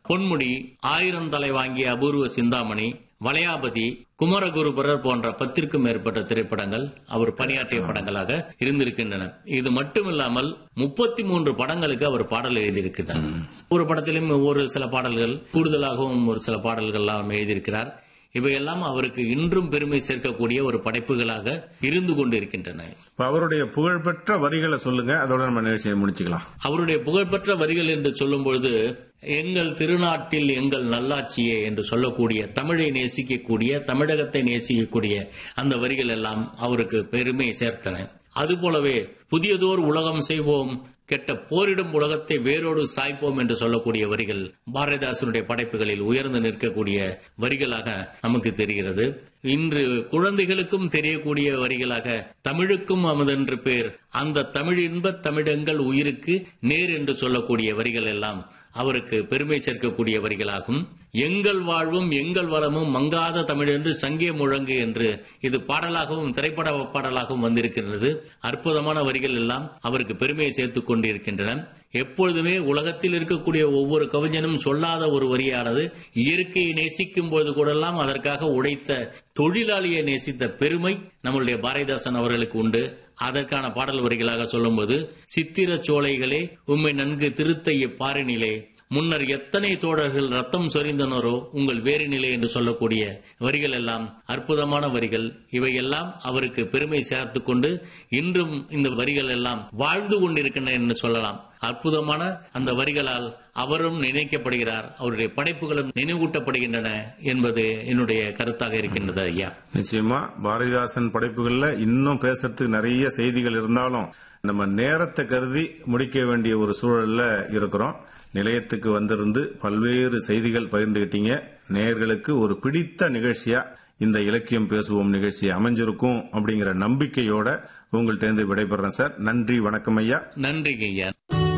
பொன்முடி ஆயிரம் தலை வாங்கிய அபூர்வ சிந்தாமணி வளையாபதி குமரகுருபரர் போன்ற பத்திற்கும் மேற்பட்ட திரைப்படங்கள் அவர் பணியாற்றிய படங்களாக இருந்திருக்கின்றன இது மட்டுமில்லாமல் முப்பத்தி மூன்று படங்களுக்கு அவர் பாடல் எழுதியிருக்கிறார் ஒரு படத்திலும் ஒரு சில பாடல்கள் கூடுதலாகவும் ஒரு சில பாடல்கள்லாம் எழுதியிருக்கிறார் இவையெல்லாம் அவருக்கு இன்றும் பெருமை சேர்க்கக்கூடிய ஒரு படைப்புகளாக இருந்து கொண்டிருக்கின்றன இப்ப அவருடைய புகழ்பெற்ற வரிகளை சொல்லுங்க அதோட நம்ம நிகழ்ச்சியை முடிச்சுக்கலாம் அவருடைய புகழ்பெற்ற வரிகள் என்று சொல்லும் பொழுது எங்கள் திருநாட்டில் எங்கள் நல்லாட்சியே என்று சொல்லக்கூடிய தமிழை நேசிக்கக்கூடிய தமிழகத்தை நேசிக்கக்கூடிய அந்த வரிகள் எல்லாம் அவருக்கு பெருமை சேர்த்தன அதுபோலவே புதியதோர் உலகம் செய்வோம் கெட்ட போரிடும் உலகத்தை வேரோடு சாய்ப்போம் என்று சொல்லக்கூடிய வரிகள் பாரதிதாசனுடைய படைப்புகளில் உயர்ந்து நிற்கக்கூடிய வரிகளாக நமக்கு தெரிகிறது இன்று குழந்தைகளுக்கும் தெரியக்கூடிய வரிகளாக தமிழுக்கும் அமுதென்று பேர் அந்த தமிழ் இன்ப தமிழங்கள் உயிருக்கு நேர் என்று சொல்லக்கூடிய வரிகள் எல்லாம் அவருக்கு பெருமை சேர்க்கக்கூடிய வரிகளாகும் எங்கள் வாழ்வும் எங்கள் வளமும் மங்காத தமிழ் என்று சங்கே முழங்கு என்று இது பாடலாகவும் திரைப்பட பாடலாகவும் வந்திருக்கிறது அற்புதமான வரிகள் எல்லாம் அவருக்கு பெருமையை சேர்த்துக் கொண்டிருக்கின்றன எப்பொழுதுமே உலகத்தில் இருக்கக்கூடிய ஒவ்வொரு கவிஞனும் சொல்லாத ஒரு வரியானது இயற்கையை நேசிக்கும் பொழுது கூடெல்லாம் அதற்காக உழைத்த தொழிலாளியை நேசித்த பெருமை நம்முடைய பாரதிதாசன் அவர்களுக்கு உண்டு அதற்கான பாடல் வரிகளாக சொல்லும்போது சித்திர சோலைகளே உம்மை நன்கு திருத்த இப்பாரினிலே முன்னர் எத்தனை தோழர்கள் ரத்தம் சொரிந்தனரோ உங்கள் வேறு நிலை என்று சொல்லக்கூடிய வரிகள் எல்லாம் அற்புதமான வரிகள் இவையெல்லாம் அவருக்கு பெருமை சேர்த்துக் கொண்டு இன்றும் இந்த வரிகள் எல்லாம் வாழ்ந்து கொண்டிருக்கின்றன என்று சொல்லலாம் அற்புதமான அந்த வரிகளால் அவரும் நினைக்கப்படுகிறார் அவருடைய படைப்புகளும் நினைவூட்டப்படுகின்றன என்பது என்னுடைய கருத்தாக இருக்கின்றது ஐயா நிச்சயமா பாரதிதாசன் படைப்புகள்ல இன்னும் பேசுறதுக்கு நிறைய செய்திகள் இருந்தாலும் நம்ம நேரத்தை கருதி முடிக்க வேண்டிய ஒரு சூழல்ல இருக்கிறோம் நிலையத்துக்கு வந்திருந்து பல்வேறு செய்திகள் பகிர்ந்துகிட்டீங்க நேயர்களுக்கு ஒரு பிடித்த நிகழ்ச்சியா இந்த இலக்கியம் பேசுவோம் நிகழ்ச்சி அமைஞ்சிருக்கும் அப்படிங்கிற நம்பிக்கையோட உங்கள்ட்ட இருந்து விடைபெறேன் சார் நன்றி வணக்கம் ஐயா நன்றிங்க ஐயா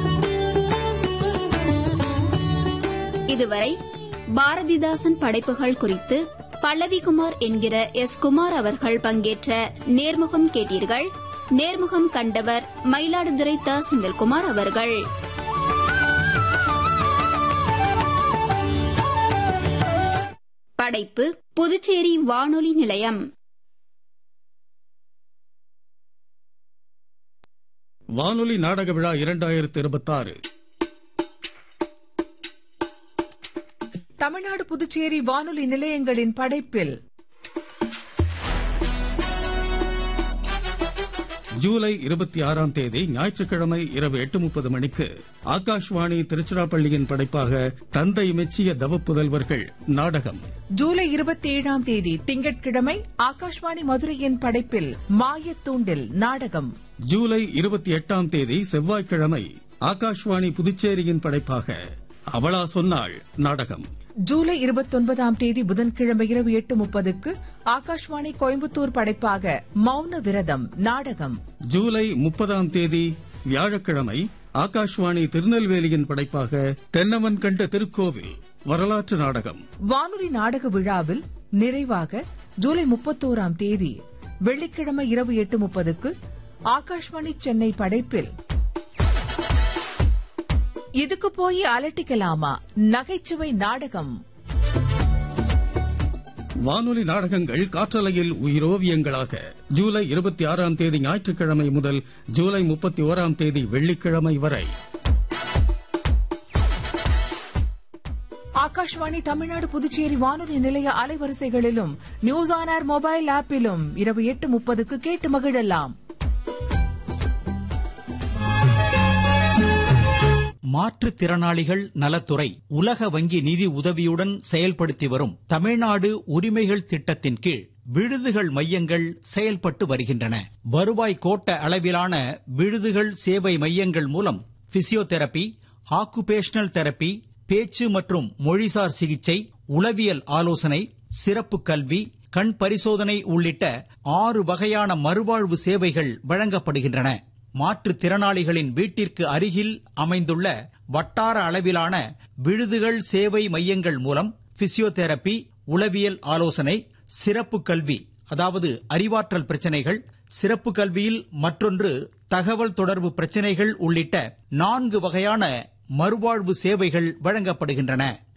இதுவரை பாரதிதாசன் படைப்புகள் குறித்து பல்லவிகுமார் என்கிற எஸ் குமார் அவர்கள் பங்கேற்ற நேர்முகம் கேட்டீர்கள் நேர்முகம் கண்டவர் மயிலாடுதுறை த செந்தில்குமார் அவர்கள் படைப்பு புதுச்சேரி வானொலி நிலையம் வானொலி நாடக விழா இரண்டாயிரத்து இருபத்தாறு தமிழ்நாடு புதுச்சேரி வானொலி நிலையங்களின் படைப்பில் ஜூலை இருபத்தி ஆறாம் தேதி ஞாயிற்றுக்கிழமை இரவு எட்டு முப்பது மணிக்கு ஆகாஷ்வாணி திருச்சிராப்பள்ளியின் படைப்பாக தந்தை மெச்சிய தவப்புதல்வர்கள் நாடகம் ஜூலை இருபத்தி ஏழாம் தேதி திங்கட்கிழமை ஆகாஷ்வாணி மதுரையின் படைப்பில் மாயத்தூண்டில் நாடகம் ஜூலை இருபத்தி எட்டாம் தேதி செவ்வாய்க்கிழமை ஆகாஷ்வாணி புதுச்சேரியின் படைப்பாக அவளா சொன்னாள் நாடகம் ஜூலை இருபத்தொன்பதாம் தேதி புதன்கிழமை இரவு எட்டு முப்பதுக்கு ஆகாஷ்வாணி கோயம்புத்தூர் படைப்பாக மௌன விரதம் நாடகம் ஜூலை முப்பதாம் தேதி வியாழக்கிழமை ஆகாஷ்வாணி திருநெல்வேலியின் படைப்பாக தென்னவன் கண்ட திருக்கோவில் வரலாற்று நாடகம் வானொலி நாடக விழாவில் நிறைவாக ஜூலை முப்பத்தோராம் தேதி வெள்ளிக்கிழமை இரவு எட்டு முப்பதுக்கு ஆகாஷ்வாணி சென்னை படைப்பில் இதுக்கு போய் அலட்டிக்கலாமா நகைச்சுவை நாடகம் வானொலி நாடகங்கள் காற்றலையில் உயிரோவியங்களாக ஜூலை இருபத்தி ஆறாம் தேதி ஞாயிற்றுக்கிழமை முதல் ஜூலை முப்பத்தி ஓராம் தேதி வெள்ளிக்கிழமை வரை ஆகாஷ்வாணி தமிழ்நாடு புதுச்சேரி வானொலி நிலைய அலைவரிசைகளிலும் நியூஸ் ஆன் ஏர் மொபைல் ஆப்பிலும் இரவு எட்டு முப்பதுக்கு கேட்டு மகிழலாம் மாற்றுத்திறனாளிகள் நலத்துறை உலக வங்கி நிதி உதவியுடன் செயல்படுத்தி வரும் தமிழ்நாடு உரிமைகள் திட்டத்தின் கீழ் விடுதிகள் மையங்கள் செயல்பட்டு வருகின்றன வருவாய் கோட்ட அளவிலான விடுதிகள் சேவை மையங்கள் மூலம் பிசியோதெரபி ஆக்குபேஷனல் தெரபி பேச்சு மற்றும் மொழிசார் சிகிச்சை உளவியல் ஆலோசனை சிறப்பு கல்வி கண் பரிசோதனை உள்ளிட்ட ஆறு வகையான மறுவாழ்வு சேவைகள் வழங்கப்படுகின்றன மாற்றுத்திறனாளிகளின் வீட்டிற்கு அருகில் அமைந்துள்ள வட்டார அளவிலான விடுதிகள் சேவை மையங்கள் மூலம் பிசியோதெரபி உளவியல் ஆலோசனை சிறப்பு கல்வி அதாவது அறிவாற்றல் பிரச்சனைகள் சிறப்பு கல்வியில் மற்றொன்று தகவல் தொடர்பு பிரச்சனைகள் உள்ளிட்ட நான்கு வகையான மறுவாழ்வு சேவைகள் வழங்கப்படுகின்றன